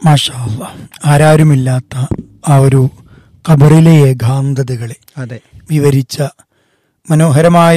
മാഷാ അല്ലാ. ആരാരുമില്ലാത്ത ആ ഒരു ഖബറിലെ ഏകാന്തതകളെ അതെ വിവരിച്ച മനോഹരമായ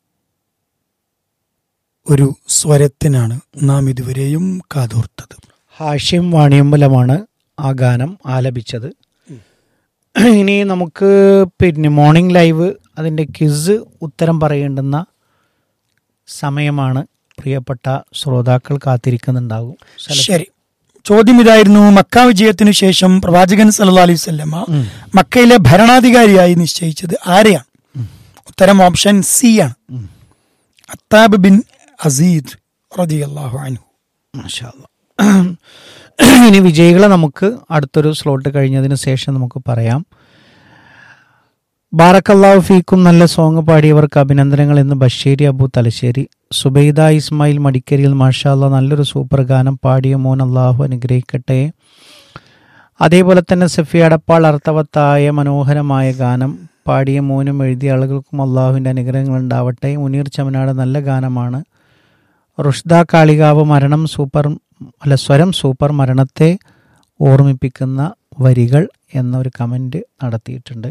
ഒരു സ്വരത്തിനാണ് നാം ഇതുവരെയും കാതോർത്തത് ഹാഷ്യം വാണിയമ്പലമാണ് ആ ഗാനം ആലപിച്ചത് ഇനി നമുക്ക് പിന്നെ മോർണിംഗ് ലൈവ് അതിൻ്റെ ക്വിസ് ഉത്തരം പറയേണ്ടുന്ന സമയമാണ് പ്രിയപ്പെട്ട ശ്രോതാക്കൾ കാത്തിരിക്കുന്നുണ്ടാകും സല- ശരി ചോദ്യം ഇതായിരുന്നു മക്ക വിജയത്തിനു ശേഷം പ്രവാചകൻ സല്ലല്ലാഹു അലൈഹി വസല്ലമ ഉം. മക്കയിലെ ഭരണാധികാരിയായി നിശ്ചയിച്ചത് ആരെയാണ് ഉത്തരം ഓപ്ഷൻ സി ആണ് ഉം. അത്താബ് ബിൻ അസീദ് റളിയല്ലാഹു അൻഹു മാഷാ അല്ലാ. ഇനി വിജയികളെ നമുക്ക് അടുത്തൊരു സ്ലോട്ട് കഴിഞ്ഞതിന് ശേഷം നമുക്ക് പറയാം ബാറക്കല്ലാഹു ഫീക്കും നല്ല സോങ് പാടിയവർക്ക് അഭിനന്ദനങ്ങൾ എന്ന് ബഷീരി അബു തലശ്ശേരി സുബൈദ ഇസ്മായിൽ മടിക്കരിയിൽ മാഷാല്ല നല്ലൊരു സൂപ്പർ ഗാനം പാടിയ മോൻ അള്ളാഹു അനുഗ്രഹിക്കട്ടെ അതേപോലെ തന്നെ സഫി അടപ്പാൾ അർത്ഥവത്തായ മനോഹരമായ ഗാനം പാടിയ മോനും എഴുതിയ ആളുകൾക്കും അള്ളാഹുവിൻ്റെ അനുഗ്രഹങ്ങൾ ഉണ്ടാവട്ടെ മുനീർ ചമനാട് നല്ല ഗാനമാണ് റുഷ്ദ കാളികാവ് മരണം സൂപ്പർ അല്ല സ്വരം സൂപ്പർ മരണത്തെ ഓർമ്മിപ്പിക്കുന്ന വരികൾ എന്നൊരു കമൻറ്റ് നടത്തിയിട്ടുണ്ട്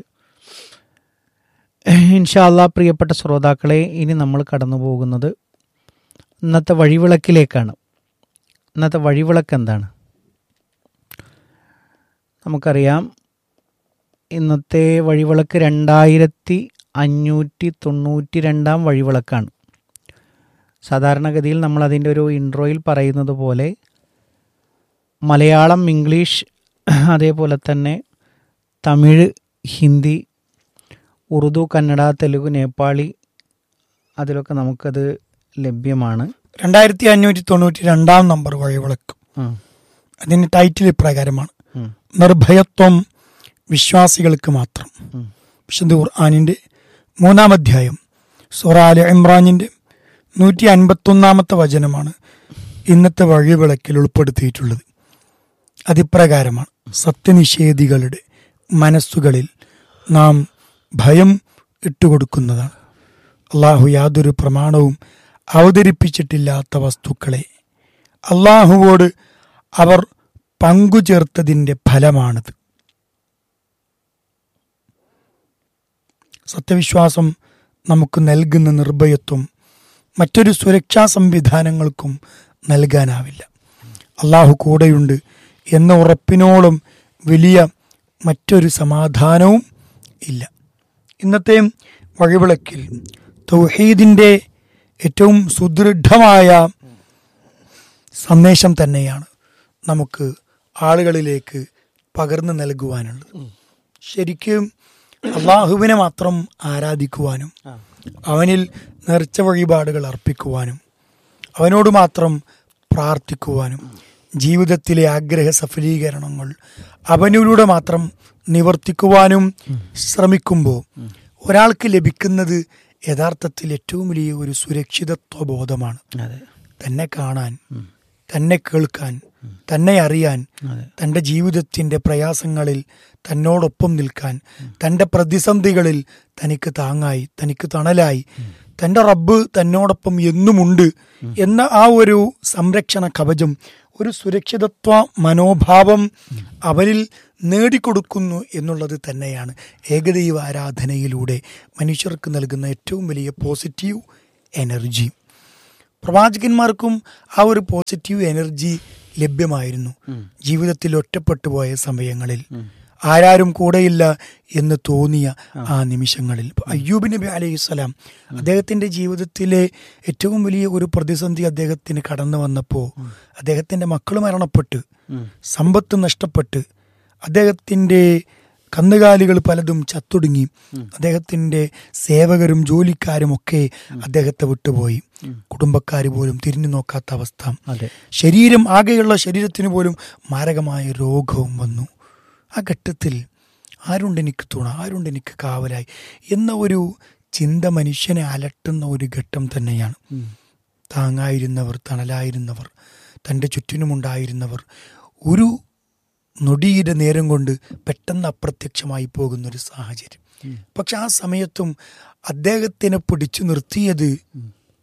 ഇൻഷാല്ല പ്രിയപ്പെട്ട ശ്രോതാക്കളെ ഇനി നമ്മൾ കടന്നു പോകുന്നത് ഇന്നത്തെ വഴിവിളക്കിലേക്കാണ് ഇന്നത്തെ വഴിവിളക്ക് എന്താണ് നമുക്കറിയാം ഇന്നത്തെ വഴിവിളക്ക് രണ്ടായിരത്തി അഞ്ഞൂറ്റി തൊണ്ണൂറ്റി രണ്ടാം വഴിവിളക്കാണ് സാധാരണഗതിയിൽ നമ്മൾ അതിൻ്റെ ഒരു ഇൻട്രോയിൽ പറയുന്നത് പോലെ മലയാളം ഇംഗ്ലീഷ് അതേപോലെ തന്നെ തമിഴ് ഹിന്ദി ഉറുദു കന്നഡ തെലുഗു നേപ്പാളി അതിലൊക്കെ നമുക്കത് ലഭ്യമാണ് രണ്ടായിരത്തി അഞ്ഞൂറ്റി തൊണ്ണൂറ്റി രണ്ടാം നമ്പർ വഴിവിളക്ക് ഉം. അതിന്റെ ടൈറ്റിൽ ഇപ്രകാരമാണ് ഉം. നിർഭയത്വം വിശ്വാസികൾക്ക് മാത്രം ഉം. വിശുദ്ധ ഖുർആാനിന്റെ മൂന്നാം അധ്യായം സൂറ അലി ഇമ്രാനിന്റെ നൂറ്റി അൻപത്തൊന്നാമത്തെ വചനമാണ് ഇന്നത്തെ വഴിവിളക്കിൽ ഉൾപ്പെടുത്തിയിട്ടുള്ളത് അതിപ്രകാരമാണ് സത്യനിഷേധികളുടെ മനസ്സുകളിൽ നാം ഭയം ഇട്ടുകൊടുക്കുന്നതാണ് അള്ളാഹു യാതൊരു പ്രമാണവും അവതരിപ്പിച്ചിട്ടില്ലാത്ത വസ്തുക്കളെ അള്ളാഹുവോട് അവർ പങ്കുചേർത്തതിൻ്റെ ഫലമാണിത് സത്യവിശ്വാസം നമുക്ക് നൽകുന്ന നിർഭയത്വം മറ്റൊരു സുരക്ഷാ സംവിധാനങ്ങൾക്കും നൽകാനാവില്ല അള്ളാഹു കൂടെയുണ്ട് എന്ന ഉറപ്പിനോളം വലിയ മറ്റൊരു സമാധാനവും ഇല്ല ഇന്നത്തെ വഴിവിളക്കിൽ തൗഹീദിൻ്റെ ഏറ്റവും സുദൃഢമായ സന്ദേശം തന്നെയാണ് നമുക്ക് ആളുകളിലേക്ക് പകർന്നു നൽകുവാനുള്ളത് ശരിക്കും അള്ളാഹുവിനെ മാത്രം ആരാധിക്കുവാനും അവനിൽ നേർച്ച വഴിപാടുകൾ അർപ്പിക്കുവാനും അവനോട് മാത്രം പ്രാർത്ഥിക്കുവാനും ജീവിതത്തിലെ ആഗ്രഹ സഫലീകരണങ്ങൾ അവനിലൂടെ മാത്രം നിവർത്തിക്കുവാനും ശ്രമിക്കുമ്പോൾ ഒരാൾക്ക് ലഭിക്കുന്നത് യഥാർത്ഥത്തിൽ ഏറ്റവും വലിയ ഒരു സുരക്ഷിതത്വ ബോധമാണ് അതെ തന്നെ കാണാൻ തന്നെ കേൾക്കാൻ തന്നെ അറിയാൻ അതെ തൻ്റെ ജീവിതത്തിൻ്റെ പ്രയാസങ്ങളിൽ തന്നോടൊപ്പം നിൽക്കാൻ തൻ്റെ പ്രതിസന്ധികളിൽ തനിക്ക് താങ്ങായി തനിക്ക് തണലായി തൻ്റെ റബ്ബ് തന്നോടൊപ്പം എന്നുമുണ്ട് എന്ന ആ ഒരു സംരക്ഷണ കവചം ഒരു സുരക്ഷിതത്വ മനോഭാവം അവരിൽ നേടിക്കൊടുക്കുന്നു എന്നുള്ളത് തന്നെയാണ് ഏകദൈവ ആരാധനയിലൂടെ മനുഷ്യർക്ക് നൽകുന്ന ഏറ്റവും വലിയ പോസിറ്റീവ് എനർജി പ്രവാചകന്മാർക്കും ആ ഒരു പോസിറ്റീവ് എനർജി ലഭ്യമായിരുന്നു ജീവിതത്തിൽ ഒറ്റപ്പെട്ടു പോയ സമയങ്ങളിൽ ആരാരും കൂടെയില്ല എന്ന് തോന്നിയ ആ നിമിഷങ്ങളിൽ ഇപ്പൊ അയ്യൂബ് നബി അലൈഹിസ്സലാം അദ്ദേഹത്തിന്റെ ജീവിതത്തിലെ ഏറ്റവും വലിയ ഒരു പ്രതിസന്ധി അദ്ദേഹത്തിന് കടന്നു വന്നപ്പോൾ അദ്ദേഹത്തിന്റെ മക്കൾ മരണപ്പെട്ട് സമ്പത്ത് നഷ്ടപ്പെട്ട് അദ്ദേഹത്തിന്റെ കന്നുകാലികൾ പലതും ചത്തൊടുങ്ങി അദ്ദേഹത്തിന്റെ സേവകരും ജോലിക്കാരും ഒക്കെ അദ്ദേഹത്തെ വിട്ടുപോയി കുടുംബക്കാർ പോലും തിരിഞ്ഞു നോക്കാത്ത അവസ്ഥ അതെ ശരീരം ആകെയുള്ള ശരീരത്തിന് പോലും മാരകമായ രോഗവും വന്നു ആ ഘട്ടത്തിൽ ആരുണ്ട് എനിക്ക് തുണ ആരുണ്ട് എനിക്ക് കാവലായി എന്ന ഒരു ചിന്ത മനുഷ്യനെ അലട്ടുന്ന ഒരു ഘട്ടം തന്നെയാണ് താങ്ങായിരുന്നവർ തണലായിരുന്നവർ തൻ്റെ ചുറ്റിനുമുണ്ടായിരുന്നവർ ഒരു നൊടിയുടെ നേരം കൊണ്ട് പെട്ടെന്ന് അപ്രത്യക്ഷമായി പോകുന്നൊരു സാഹചര്യം പക്ഷെ ആ സമയത്തും അദ്ദേഹത്തിനെ പിടിച്ചു നിർത്തിയത്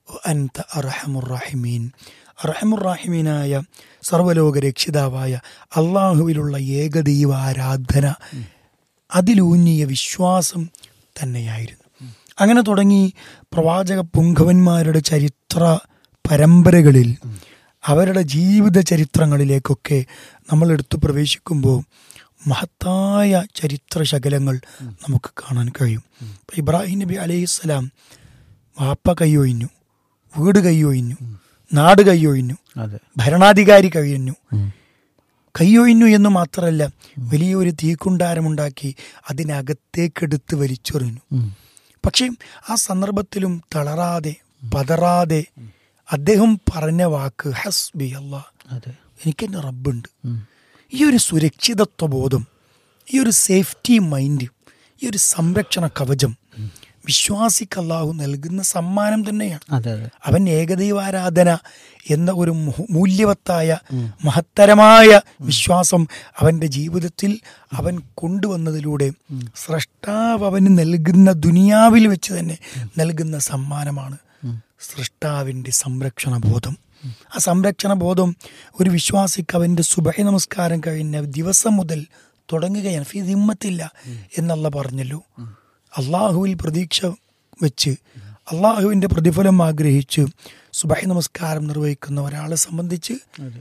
അൻത അറഹമുറാഹിമീൻ അറഹമുറാഹിമീനായ സർവലോക രക്ഷിതാവായ അള്ളാഹുവിലുള്ള ഏകദൈവ ആരാധന അതിലൂന്നിയ വിശ്വാസം തന്നെയായിരുന്നു അങ്ങനെ തുടങ്ങി പ്രവാചക പുങ്കവന്മാരുടെ ചരിത്ര പരമ്പരകളിൽ അവരുടെ ജീവിത ചരിത്രങ്ങളിലേക്കൊക്കെ നമ്മൾ എടുത്തു പ്രവേശിക്കുമ്പോൾ മഹത്തായ ചരിത്ര ശകലങ്ങൾ നമുക്ക് കാണാൻ കഴിയും ഇപ്പൊ ഇബ്രാഹിം നബി അലൈഹിസ്സലാം വാപ്പ കൈയൊഴിഞ്ഞു വീട് കൈയൊഴിഞ്ഞു നാട് കൈയൊഴിഞ്ഞു അതെ ഭരണാധികാരി കഴിഞ്ഞു കൈയൊഴിഞ്ഞു എന്ന് മാത്രമല്ല വലിയൊരു തീക്കുണ്ടാരമുണ്ടാക്കി അതിനകത്തേക്കെടുത്ത് വലിച്ചെറിഞ്ഞു പക്ഷേ ആ സന്ദർഭത്തിലും തളരാതെ പതറാതെ അദ്ദേഹം പറഞ്ഞ വാക്ക് ഹസ്ബി അല്ലാ അതെ എനിക്കെന്നെ റബ്ബുണ്ട് ഈ ഒരു സുരക്ഷിതത്വ ബോധം ഈ ഒരു സേഫ്റ്റി മൈൻഡ് ഈ ഒരു സംരക്ഷണ കവചം വിശ്വാസിക്ക് അല്ലാഹു നൽകുന്ന സമ്മാനം തന്നെയാണ് അതെ അതെ അവൻ ഏകദൈവാരാധന എന്ന ഒരു മു- മൂല്യവത്തായ മഹത്തരമായ വിശ്വാസം അവന്റെ ജീവിതത്തിൽ അവൻ കൊണ്ടുവന്നതിലൂടെ സ്രഷ്ടാവ് അവന് നൽകുന്ന ദുനിയാവിൽ വെച്ച് തന്നെ നൽകുന്ന സമ്മാനമാണ് സൃഷ്ടാവിൻ്റെ സംരക്ഷണ ബോധം ആ സംരക്ഷണ ബോധം ഒരു വിശ്വാസിക്ക് അവൻ്റെ സുബഹി നമസ്കാരം കഴിഞ്ഞ ദിവസം മുതൽ തുടങ്ങുകയാണ് ഫി ദിമ്മത്തില്ല എന്നല്ല പറഞ്ഞല്ലോ അള്ളാഹുവിൽ പ്രതീക്ഷ വെച്ച് അള്ളാഹുവിൻ്റെ പ്രതിഫലം ആഗ്രഹിച്ച് സുബഹി നമസ്കാരം നിർവഹിക്കുന്ന ഒരാളെ സംബന്ധിച്ച്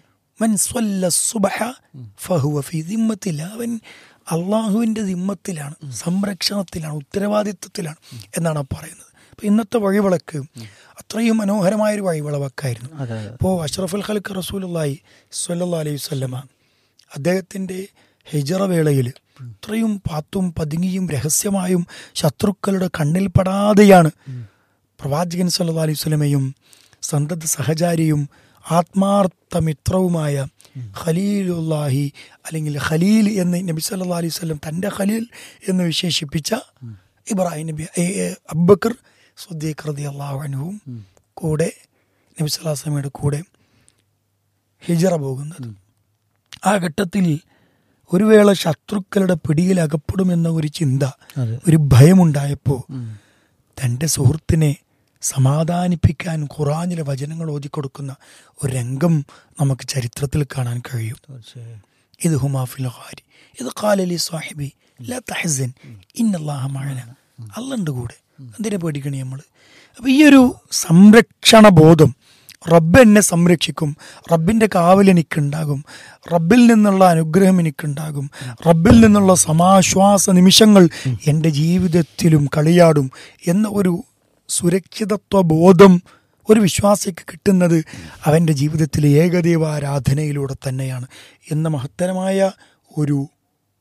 മൻ സ്വല്ല സുബഹ ഫഹുവ ഫി ദിമ്മത്തില്ല അവൻ അള്ളാഹുവിൻ്റെ ദിമ്മത്തിലാണ് സംരക്ഷണത്തിലാണ് ഉത്തരവാദിത്വത്തിലാണ് എന്നാണ് ആ പറയുന്നത് അപ്പൊ ഇന്നത്തെ വഴിവിളക്ക് അത്രയും മനോഹരമായ ഒരു വഴിവിളവക്കായിരുന്നു അതെ അതെ അപ്പോൾ അഷ്റഫുൽ ഖൽക്ക് റസൂലുള്ളാഹി സ്വല്ലല്ലാഹി അലൈഹി വസല്ലമ അദ്ദേഹത്തിൻ്റെ ഹിജറ വേളയിൽ ഇത്രയും പാത്തും പതുങ്ങിയും രഹസ്യമായും ശത്രുക്കളുടെ കണ്ണിൽ പെടാതെയാണ് പ്രവാചകൻ സല്ലല്ലാഹി അലൈഹി വസല്ലമയും സന്തത സഹചാരിയും ആത്മാർത്ഥ മിത്രവുമായ ഖലീലുല്ലാഹി അല്ലെങ്കിൽ ഖലീൽ എന്ന് നബി സല്ലല്ലാഹി അലൈഹി വസല്ലം തൻ്റെ ഖലീൽ എന്ന് വിശേഷിപ്പിച്ച ഇബ്രാഹിം നബി ഏ, ഏ, അബ്ബക്കർ സുദ്ദീഖ് റളിയല്ലാഹു അൻഹുവും കൂടെ നബി സല്ലല്ലാഹു അലൈഹി വസല്ലമയുടെ കൂടെ ഹിജറ പോകുന്നത് ആ ഘട്ടത്തിൽ ഒരു വേള ശത്രുക്കളുടെ പിടിയിൽ അകപ്പെടുമെന്ന ഒരു ചിന്ത അതെ ഒരു ഭയമുണ്ടായപ്പോൾ തൻ്റെ സുഹൃത്തിനെ സമാധാനിപ്പിക്കാൻ ഖുറാനിലെ വചനങ്ങൾ ഓതിക്കൊടുക്കുന്ന ഒരു രംഗം നമുക്ക് ചരിത്രത്തിൽ കാണാൻ കഴിയും തീർച്ചയായും ഇത് ഹുമാഫിൽ ഹാരി ഇത് കാലലി സാഹിബി ലാ തഹസൻ ഇന്നല്ലാഹ മഴന അല്ലുണ്ട് കൂടെ എന്തിനെ പേടിക്കണേ നമ്മൾ അപ്പം ഈ ഒരു സംരക്ഷണ ബോധം റബ്ബ് എന്നെ സംരക്ഷിക്കും റബ്ബിൻ്റെ കാവൽ എനിക്കുണ്ടാകും റബ്ബിൽ നിന്നുള്ള അനുഗ്രഹം എനിക്കുണ്ടാകും റബ്ബിൽ നിന്നുള്ള സമാശ്വാസ നിമിഷങ്ങൾ എൻ്റെ ജീവിതത്തിലും കളിയാടും എന്ന ഒരു സുരക്ഷിതത്വ ബോധം ഒരു വിശ്വാസിക്ക് കിട്ടുന്നത് അവൻ്റെ ജീവിതത്തിലെ ഏകദൈവാരാധനയിലൂടെ തന്നെയാണ് എന്ന മഹത്തരമായ ഒരു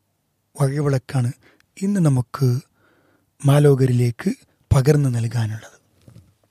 വഴിവിളക്കാണ് ഇന്ന് നമുക്ക് മാലോകരിലേക്ക് പകർന്നു നൽകാനുള്ളത്